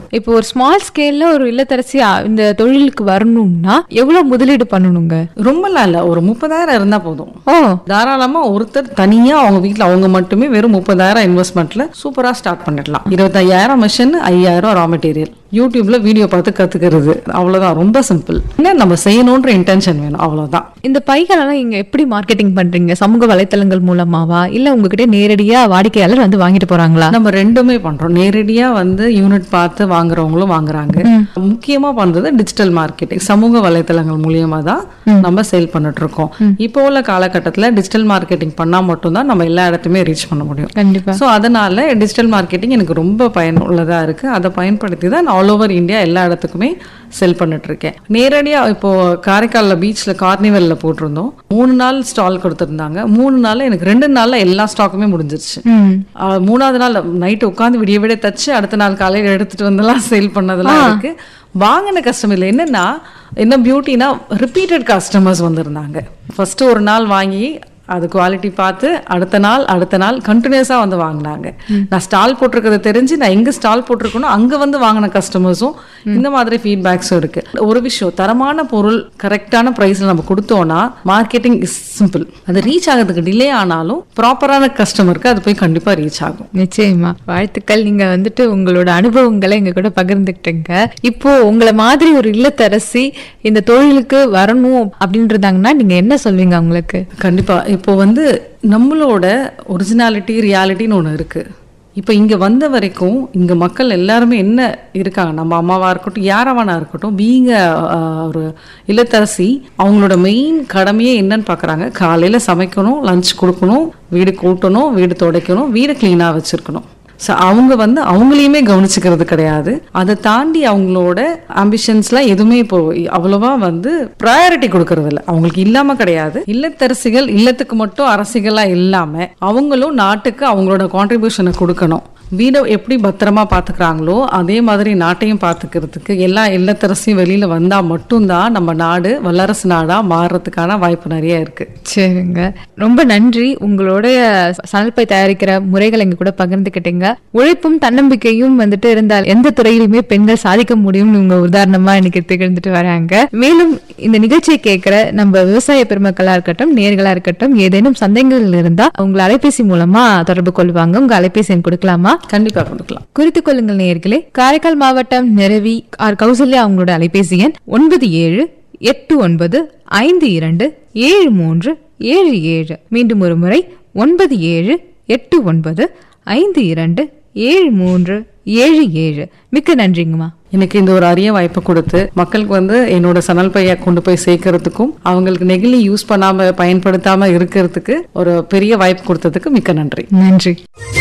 இப்போ ஒரு ஸ்மால் ஸ்கேல்ல ஒரு இல்லத்தரசி அ, இந்த தொழிலுக்கு வரணும்னா எவ்வளவு முதலீடு பண்ணணுங்க ரொம்பலாம் இல்ல ஒரு முப்பதாயிரம் இருந்தா போதும் ஓ தாராளமா ஒருத்தர் தனியா அவங்க வீட்ல அவங்க மட்டுமே வெறும் முப்பதாயிரம் இன்வெஸ்ட்மெண்ட்ல சூப்பரா ஸ்டார்ட் பண்ணிடலாம் இருபத்தையாயிரம் மிஷின் ஐயாயிரம் ரா மெட்டீரியல் யூடியூப்ல வீடியோ பார்த்து கத்துக்கிறது அவ்வளவுதான் ரொம்ப சிம்பிள் என்ன நம்ம செய்யணுன்ற இன்டென்ஷன் வேணும் அவ்வளவுதான் இந்த பைகள் எல்லாம் நீங்க எப்படி மார்க்கெட்டிங் பண்றீங்க சமூக வலைத்தளங்கள் மூலமாவா இல்ல உங்ககிட்ட நேரடியா வாடிக்கையாளர் வந்து வாங்கிட்டு போறாங்களா நம்ம ரெண்டுமே பண்றோம் நேரடியா வந்து யூனிட் பார்த்து வாங்குறவங்களும் வாங்குறாங்க முக்கியமா பண்றது டிஜிட்டல் மார்க்கெட்டிங் சமூக வலைத்தளங்கள் மூலியமா தான் நம்ம சேல் பண்ணிட்டு இருக்கோம் இப்போ உள்ள காலகட்டத்துல டிஜிட்டல் மார்க்கெட்டிங் பண்ணா மட்டும்தான் நம்ம எல்லா இடத்துமே ரீச் பண்ண முடியும் கண்டிப்பா ஸோ அதனால டிஜிட்டல் மார்க்கெட்டிங் எனக்கு ரொம்ப பயனுள்ளதா இருக்கு அதை பயன்படுத்தி தான் நான் ஆல் ஓவர் இந்தியா எல்லா இடத்துக்குமே செல் பண்ணிட்டு இருக்கேன் நேரடியா இப்போ காரைக்கால்ல பீச்ல கார்னிவல்ல போட்டிருந்தோம் மூணு நாள் ஸ்டால் கொடுத்திருந்தாங்க மூணு நாள்ல எனக்கு ரெண்டு நாள்ல எல்லா ஸ்டாக்குமே முடிஞ்சிருச்சு ம் ஆஹ் மூணாவது நாள் நைட் உட்காந்து விடிய விட தச்சு அடுத்த நாள் காலையில எடுத்துட்டு வந்தெல்லாம் சேல் பண்ணதெல்லாம் இருக்கு வாங்கின கஸ்டமர்ல என்னன்னா என்ன பியூட்டினா ரிப்பீட்டட் கஸ்டமர்ஸ் வந்திருந்தாங்க ஃபர்ஸ்ட் ஒரு நாள் வாங்கி அது குவாலிட்டி பார்த்து அடுத்த நாள் அடுத்த நாள் கண்டினியூஸாக வந்து வாங்கினாங்க நான் ஸ்டால் போட்டிருக்கிறது தெரிஞ்சு நான் எங்கே ஸ்டால் போட்டிருக்கணும் அங்கே வந்து வாங்கின கஸ்டமர்ஸும் இந்த மாதிரி ஃபீட்பேக்ஸும் இருக்கு ஒரு விஷயம் தரமான பொருள் கரெக்டான ப்ரைஸில் நம்ம கொடுத்தோம்னா மார்க்கெட்டிங் இஸ் சிம்பிள் அது ரீச் ஆகிறதுக்கு டிலே ஆனாலும் ப்ராப்பரான கஸ்டமருக்கு அது போய் கண்டிப்பாக ரீச் ஆகும் நிச்சயமா வாழ்த்துக்கள் நீங்க வந்துட்டு உங்களோட அனுபவங்களை எங்க கூட பகிர்ந்துக்கிட்டீங்க இப்போ உங்களை மாதிரி ஒரு இல்லத்தரசி இந்த தொழிலுக்கு வரணும் அப்படின்னு இருந்தாங்கன்னா நீங்க என்ன சொல்வீங்க அவங்களுக்கு கண்டிப்பா இப்போ வந்து நம்மளோட ஒரிஜினாலிட்டி ரியாலிட்டின்னு ஒன்று இருக்கு இப்போ இங்க வந்த வரைக்கும் இங்க மக்கள் எல்லாருமே என்ன இருக்காங்க நம்ம அம்மாவா இருக்கட்டும் யாரவானா இருக்கட்டும் பீங்க ஒரு இல்லத்தரசி அவங்களோட மெயின் கடமையே என்னன்னு பார்க்கறாங்க காலையில சமைக்கணும் லஞ்ச் கொடுக்கணும் வீடு கூட்டணும் வீடு துடைக்கணும் வீடு க்ளீனாக வச்சிருக்கணும் ஸோ அவங்க வந்து அவங்களையுமே கவனிச்சுக்கிறது கிடையாது அதை தாண்டி அவங்களோட ஆம்பிஷன்ஸ்லாம் எதுவுமே இப்போ அவ்வளவா வந்து ப்ரையாரிட்டி கொடுக்கறது இல்ல அவங்களுக்கு இல்லாம கிடையாது இல்லத்தரசிகள் இல்லத்துக்கு மட்டும் அரசிகளா இல்லாம அவங்களும் நாட்டுக்கு அவங்களோட கான்ட்ரிபியூஷனை கொடுக்கணும் வீடை எப்படி பத்திரமா பாத்துக்கிறாங்களோ அதே மாதிரி நாட்டையும் பாத்துக்கிறதுக்கு எல்லா இல்லத்தரசியும் வெளியில வந்தா மட்டும்தான் நம்ம நாடு வல்லரசு நாடா மாறுறதுக்கான வாய்ப்பு நிறைய இருக்கு சரிங்க ரொம்ப நன்றி உங்களுடைய சணல்பை தயாரிக்கிற முறைகளை எங்க கூட பகிர்ந்துக்கிட்டீங்க உழைப்பும் தன்னம்பிக்கையும் வந்துட்டு இருந்தால் எந்த துறையிலுமே பெண்கள் சாதிக்க முடியும்னு உங்க உதாரணமா இன்னைக்கு திகழ்ந்துட்டு வராங்க மேலும் இந்த நிகழ்ச்சியை கேட்கிற நம்ம விவசாய பெருமக்களா இருக்கட்டும் நேர்களா இருக்கட்டும் ஏதேனும் சந்தேகங்கள் இருந்தா உங்களை அலைபேசி மூலமா தொடர்பு கொள்வாங்க உங்க அலைபேசி எண் கொடுக்கலாமா கண்டிப்பா கொடுக்கலாம் குறித்துக் கொள்ளுங்கள் நேயர்களே காரைக்கால் மாவட்டம் நிரவி ஆர் கௌசல்யா அவங்களோட அலைபேசி எண் ஒன்பது ஏழு எட்டு ஒன்பது ஐந்து இரண்டு ஏழு மூன்று ஏழு ஏழு மீண்டும் ஒரு முறை ஒன்பது ஏழு எட்டு ஒன்பது ஐந்து இரண்டு ஏழு மூன்று ஏழு ஏழு மிக்க நன்றிங்கம்மா எனக்கு இந்த ஒரு அரிய வாய்ப்பை கொடுத்து மக்களுக்கு வந்து என்னோட சணல் பைய கொண்டு போய் சேர்க்கறதுக்கும் அவங்களுக்கு நெகிழி யூஸ் பண்ணாம பயன்படுத்தாம இருக்கிறதுக்கு ஒரு பெரிய வாய்ப்பு கொடுத்ததுக்கு மிக்க நன்றி நன்றி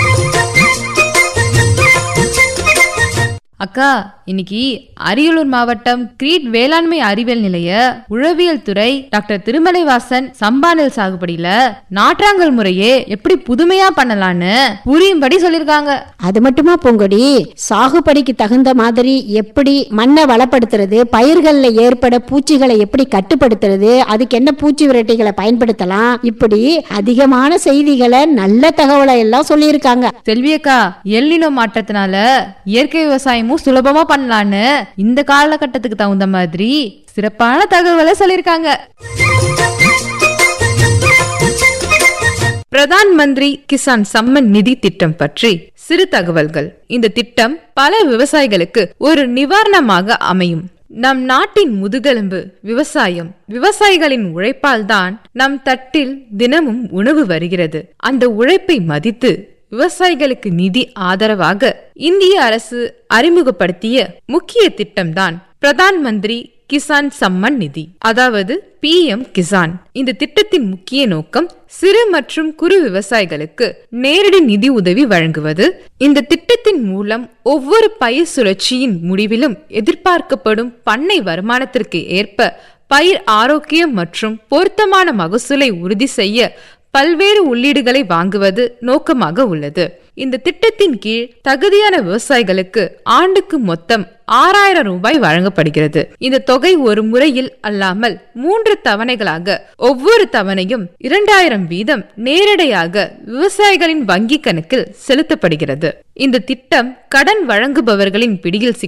அக்கா இன்னைக்கு அரியலூர் மாவட்டம் கிரீட் வேளாண்மை அறிவியல் நிலைய உழவியல் துறை டாக்டர் திருமலைவாசன் சம்பானல் சாகுபடியில நாற்றாங்கல் முறையே எப்படி புதுமையா பண்ணலான்னு புரியும்படி சொல்லிருக்காங்க அது மட்டுமா பூங்கொடி சாகுபடிக்கு தகுந்த மாதிரி எப்படி மண்ணை வளப்படுத்துறது பயிர்கள்ல ஏற்பட பூச்சிகளை எப்படி கட்டுப்படுத்துறது அதுக்கு என்ன பூச்சி விரட்டிகளை பயன்படுத்தலாம் இப்படி அதிகமான செய்திகளை நல்ல தகவலை எல்லாம் சொல்லியிருக்காங்க செல்வியக்கா எல்லினோ மாற்றத்தினால இயற்கை விவசாயமும் சுலபமா பண்ணலான்னு இந்த காலகட்டத்துக்கு தகுந்த மாதிரி சிறப்பான தகவலை சொல்லிருக்காங்க பிரதான் மந்திரி கிசான் சம்மன் நிதி திட்டம் பற்றி சிறு தகவல்கள் இந்த திட்டம் பல விவசாயிகளுக்கு ஒரு நிவாரணமாக அமையும் நம் நாட்டின் முதுகெலும்பு விவசாயம் விவசாயிகளின் உழைப்பால் தான் நம் தட்டில் தினமும் உணவு வருகிறது அந்த உழைப்பை மதித்து விவசாயிகளுக்கு நிதி ஆதரவாக இந்திய அரசு அறிமுகப்படுத்திய முக்கிய திட்டம்தான் பிரதான் மந்திரி கிசான் சம்மன் நிதி அதாவது பி எம் கிசான் இந்த திட்டத்தின் முக்கிய நோக்கம் சிறு மற்றும் குறு விவசாயிகளுக்கு நேரடி நிதி உதவி வழங்குவது இந்த திட்டத்தின் மூலம் ஒவ்வொரு பயிர் சுழற்சியின் முடிவிலும் எதிர்பார்க்கப்படும் பண்ணை வருமானத்திற்கு ஏற்ப பயிர் ஆரோக்கியம் மற்றும் பொருத்தமான மகசூலை உறுதி செய்ய பல்வேறு உள்ளீடுகளை வாங்குவது நோக்கமாக உள்ளது இந்த திட்டத்தின் கீழ் தகுதியான விவசாயிகளுக்கு ஆண்டுக்கு மொத்தம் ஆறாயிரம் ரூபாய் வழங்கப்படுகிறது இந்த தொகை ஒரு முறையில் அல்லாமல் மூன்று தவணைகளாக ஒவ்வொரு தவணையும் இரண்டாயிரம் வீதம் நேரடியாக விவசாயிகளின் வங்கி கணக்கில் செலுத்தப்படுகிறது இந்த திட்டம் கடன் வழங்குபவர்களின் பிடியில்